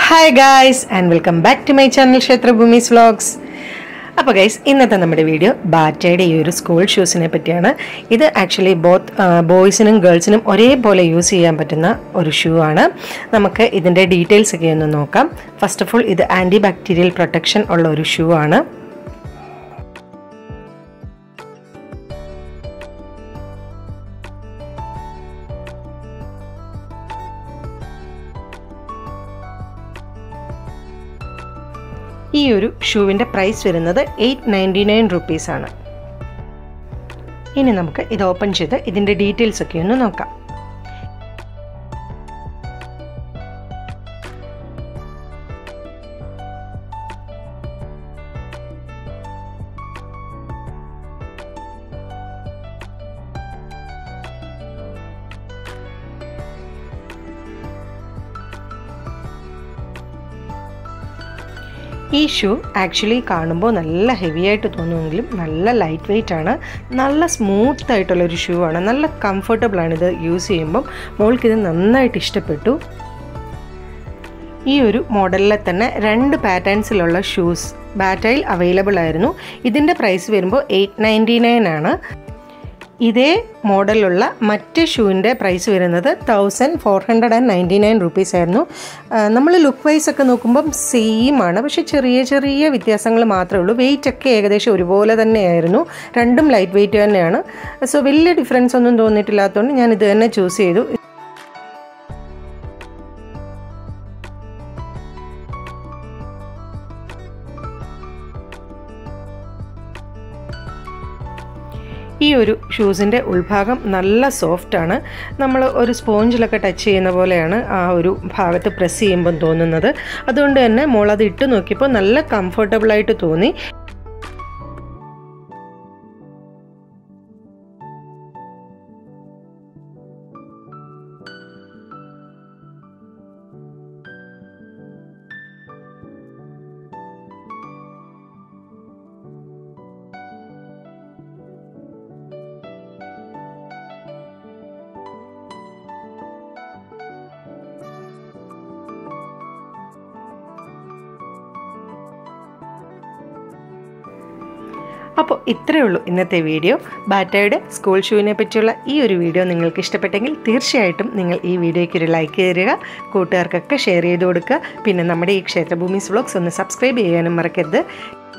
hi guys and welcome back to my channel ക്ഷേത്രഭൂമീസ് vlogs അപ്പോൾ guys ഇന്നത്തെ നമ്മുടെ വീഡിയോ ബാറ്റയുടെ ഈ ഒരു സ്കൂൾ ഷൂസിനെ പറ്റിയാണ് ഇത് ആക്ച്വലി ബോത്ത് ബോയ്സിനും ഗേൾസിനും ഒരേപോലെ യൂസ് ചെയ്യാൻ പറ്റുന്ന ഒരു ഷൂ ആണ് നമുക്ക് ഇതിൻ്റെ ഡീറ്റെയിൽസ് ഒക്കെ ഒന്ന് നോക്കാം ഫസ്റ്റ് ഓഫ് ഓൾ ഇത് ആൻറ്റി ബാക്ടീരിയൽ പ്രൊട്ടക്ഷൻ ഉള്ള ഒരു ഷൂ ആണ് ഈ ഒരു ഷൂവിൻ്റെ പ്രൈസ് വരുന്നത് എയ്റ്റ് നയൻറ്റി നയൻ റുപ്പീസാണ് ഇനി നമുക്ക് ഇത് ഓപ്പൺ ചെയ്ത് ഇതിൻ്റെ ഡീറ്റെയിൽസ് ഒക്കെ ഒന്ന് നോക്കാം ഈ ഷൂ ആക്ച്വലി കാണുമ്പോൾ നല്ല ഹെവി ആയിട്ട് തോന്നുമെങ്കിലും നല്ല ലൈറ്റ് വെയിറ്റ് ആണ് നല്ല സ്മൂത്ത് ആയിട്ടുള്ളൊരു ഷൂ ആണ് നല്ല കംഫർട്ടബിൾ ആണ് ഇത് യൂസ് ചെയ്യുമ്പം മോൾക്ക് ഇത് നന്നായിട്ട് ഇഷ്ടപ്പെട്ടു ഈ ഒരു മോഡലിലെ തന്നെ രണ്ട് പാറ്റേൺസിലുള്ള ഷൂസ് ബാറ്റയിൽ അവൈലബിൾ ആയിരുന്നു ഇതിൻ്റെ പ്രൈസ് വരുമ്പോൾ എയ്റ്റ് നയൻറ്റി നയൻ ആണ് ഇതേ മോഡലുള്ള മറ്റ് ഷൂവിൻ്റെ പ്രൈസ് വരുന്നത് thousand four hundred and ninety nine rupees ആയിരുന്നു നമ്മൾ ലുക്ക് വൈസ് ഒക്കെ നോക്കുമ്പം സെയിം ആണ് പക്ഷേ ചെറിയ ചെറിയ വ്യത്യാസങ്ങൾ മാത്രമേ ഉള്ളൂ വെയിറ്റ് ഒക്കെ ഏകദേശം ഒരുപോലെ തന്നെയായിരുന്നു രണ്ടും ലൈറ്റ് വെയിറ്റ് തന്നെയാണ് സോ വലിയ ഡിഫറൻസ് ഒന്നും തോന്നിയിട്ടില്ലാത്തതുകൊണ്ട് ഞാൻ ഇത് തന്നെ ചൂസ് ചെയ്തു ഈ ഒരു ഷൂസിൻ്റെ ഉൾഭാഗം നല്ല സോഫ്റ്റാണ് നമ്മൾ ഒരു സ്പോഞ്ചിലൊക്കെ ടച്ച് ചെയ്യുന്ന പോലെയാണ് ആ ഒരു ഭാഗത്ത് പ്രസ് ചെയ്യുമ്പം തോന്നുന്നത് അതുകൊണ്ട് തന്നെ മോൾ അത് ഇട്ട് നോക്കിയപ്പോൾ നല്ല കംഫർട്ടബിളായിട്ട് തോന്നി അപ്പോൾ ഇത്രയേ ഉള്ളൂ ഇന്നത്തെ വീഡിയോ ബാറ്റയുടെ സ്കൂൾ ഷൂവിനെ പറ്റിയുള്ള ഈ ഒരു വീഡിയോ നിങ്ങൾക്ക് ഇഷ്ടപ്പെട്ടെങ്കിൽ തീർച്ചയായിട്ടും നിങ്ങൾ ഈ വീഡിയോയ്ക്ക് ഒരു ലൈക്ക് തരിക കൂട്ടുകാർക്കൊക്കെ ഷെയർ ചെയ്ത് കൊടുക്കുക പിന്നെ നമ്മുടെ ഈ ക്ഷേത്രഭൂമീസ് വ്ളോഗ്സ് ഒന്ന് സബ്സ്ക്രൈബ് ചെയ്യാനും മറക്കരുത്